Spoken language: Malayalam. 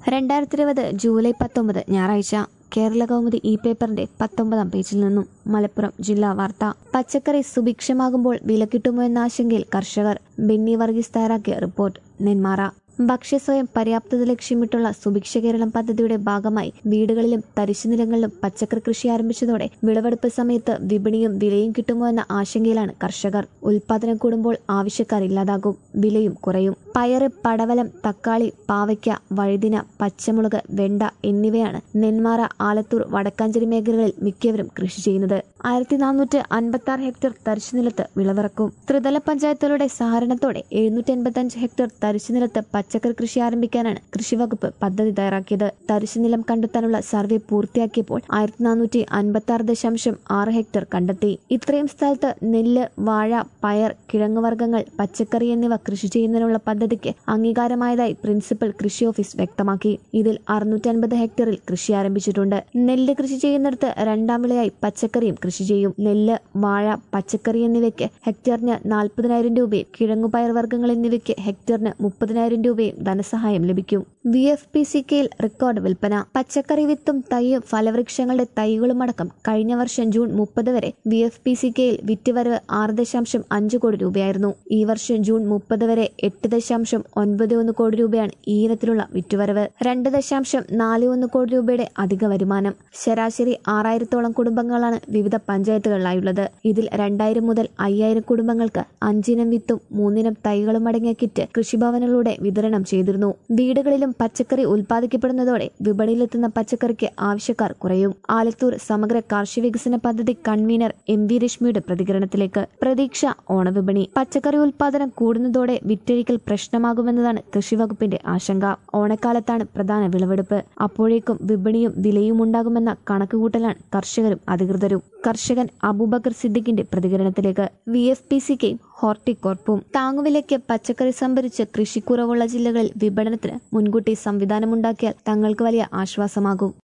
രണ്ടായിരത്തി ഇരുപത് ജൂലൈ പത്തൊമ്പത് ഞായറാഴ്ച കേരള കൗമുദി ഇ പേപ്പറിന്റെ പത്തൊമ്പതാം പേജിൽ നിന്നും മലപ്പുറം ജില്ലാ വാർത്ത പച്ചക്കറി സുഭിക്ഷമാകുമ്പോൾ വില കിട്ടുമോ എന്ന ആശങ്കയിൽ കർഷകർ ബെന്നി വർഗീസ് തയ്യാറാക്കിയ റിപ്പോർട്ട് നെന്മാറ ഭക്ഷ്യസ്വയം പര്യാപ്തത ലക്ഷ്യമിട്ടുള്ള സുഭിക്ഷ കേരളം പദ്ധതിയുടെ ഭാഗമായി വീടുകളിലും തരിശുനിലങ്ങളിലും പച്ചക്കറി കൃഷി ആരംഭിച്ചതോടെ വിളവെടുപ്പ് സമയത്ത് വിപണിയും വിലയും കിട്ടുമോ എന്ന ആശങ്കയിലാണ് കർഷകർ ഉൽപാദനം കൂടുമ്പോൾ ആവശ്യക്കാർ ഇല്ലാതാകും വിലയും കുറയും പയറ് പടവലം തക്കാളി പാവയ്ക്ക വഴുതിന പച്ചമുളക് വെണ്ട എന്നിവയാണ് നെന്മാറ ആലത്തൂർ വടക്കാഞ്ചേരി മേഖലകളിൽ മിക്കവരും കൃഷി ചെയ്യുന്നത് ആയിരത്തി നാനൂറ്റി അൻപത്തി ആറ് ഹെക്ടർ തരിശുനിലത്ത് വിളവിറക്കും ത്രിതല പഞ്ചായത്തുകളുടെ സഹകരണത്തോടെ എഴുന്നൂറ്റി എൺപത്തി അഞ്ച് ഹെക്ടർ തരിശുനിലത്ത് പച്ചക്കറി കൃഷി ആരംഭിക്കാനാണ് കൃഷിവകുപ്പ് പദ്ധതി തയ്യാറാക്കിയത് തരിശുനിലം കണ്ടെത്താനുള്ള സർവേ പൂർത്തിയാക്കിയപ്പോൾ ആയിരത്തി നാനൂറ്റി അൻപത്തി ആറ് ദശാംശം ആറ് ഹെക്ടർ കണ്ടെത്തി ഇത്രയും സ്ഥലത്ത് നെല്ല് വാഴ പയർ കിഴങ്ങുവർഗ്ഗങ്ങൾ പച്ചക്കറി എന്നിവ കൃഷി ചെയ്യുന്നതിനുള്ള പദ്ധതിക്ക് അംഗീകാരമായതായി പ്രിൻസിപ്പൽ കൃഷി ഓഫീസ് വ്യക്തമാക്കി ഇതിൽ അറുന്നൂറ്റി അൻപത് ഹെക്ടറിൽ കൃഷി ആരംഭിച്ചിട്ടുണ്ട് നെല്ല് കൃഷി ചെയ്യുന്നിടത്ത് രണ്ടാം വിളയായി പച്ചക്കറിയും കൃഷി ചെയ്യും നെല്ല് വാഴ പച്ചക്കറി എന്നിവയ്ക്ക് ഹെക്ടറിന് നാൽപ്പതിനായിരം രൂപയും കിഴങ്ങുപയർ വർഗ്ഗങ്ങൾ എന്നിവയ്ക്ക് ഹെക്ടറിന് മുപ്പതിനായിരം രൂപയും ധനസഹായം ലഭിക്കും വി എഫ് പി സി കെയിൽ റെക്കോർഡ് വിൽപ്പന പച്ചക്കറി വിത്തും തൈയും ഫലവൃക്ഷങ്ങളുടെ തൈകളും അടക്കം കഴിഞ്ഞ വർഷം ജൂൺ മുപ്പത് വരെ വി എഫ് പി സി കെയിൽ വിറ്റുവരവ് ആറ് ദശാംശം അഞ്ച് കോടി രൂപയായിരുന്നു ഈ വർഷം ജൂൺ മുപ്പത് വരെ എട്ട് ദശാംശം ഒൻപത് ഒന്ന് കോടി രൂപയാണ് ഈ ഇനത്തിലുള്ള വിറ്റുവരവ് രണ്ട് ദശാംശം നാല് ഒന്ന് കോടി രൂപയുടെ അധിക വരുമാനം ശരാശരി ആറായിരത്തോളം കുടുംബങ്ങളാണ് വിവിധ പഞ്ചായത്തുകളിലായുള്ളത് ഇതിൽ രണ്ടായിരം മുതൽ അയ്യായിരം കുടുംബങ്ങൾക്ക് അഞ്ചിനം വിത്തും മൂന്നിനം തൈകളും അടങ്ങിയ കിറ്റ് കൃഷിഭവനിലൂടെ വിതരണം ചെയ്തിരുന്നു വീടുകളിലും പച്ചക്കറി ഉൽപ്പാദിക്കപ്പെടുന്നതോടെ വിപണിയിലെത്തുന്ന പച്ചക്കറിക്ക് ആവശ്യക്കാർ കുറയും ആലത്തൂർ സമഗ്ര കാർഷിക വികസന പദ്ധതി കൺവീനർ എം വി രശ്മിയുടെ പ്രതികരണത്തിലേക്ക് പ്രതീക്ഷ ഓണവിപണി പച്ചക്കറി ഉൽപാദനം കൂടുന്നതോടെ വിറ്റഴിക്കൽ പ്രശ്നമാകുമെന്നതാണ് കൃഷിവകുപ്പിന്റെ ആശങ്ക ഓണക്കാലത്താണ് പ്രധാന വിളവെടുപ്പ് അപ്പോഴേക്കും വിപണിയും വിലയും ഉണ്ടാകുമെന്ന കണക്കുകൂട്ടലാണ് കർഷകരും അധികൃതരും കർഷകൻ അബൂബക്കർ സിദ്ദിഖിന്റെ പ്രതികരണത്തിലേക്ക് വി എഫ് പി സിക്കെയും ഹോർട്ടികോർപ്പും താങ്ങുവിലയ്ക്ക് പച്ചക്കറി സംഭരിച്ച് കൃഷിക്കുറവുള്ള ജില്ലകളിൽ വിപണനത്തിന് മുൻകൂട്ടി സംവിധാനമുണ്ടാക്കിയാൽ തങ്ങൾക്ക് വലിയ ആശ്വാസമാകും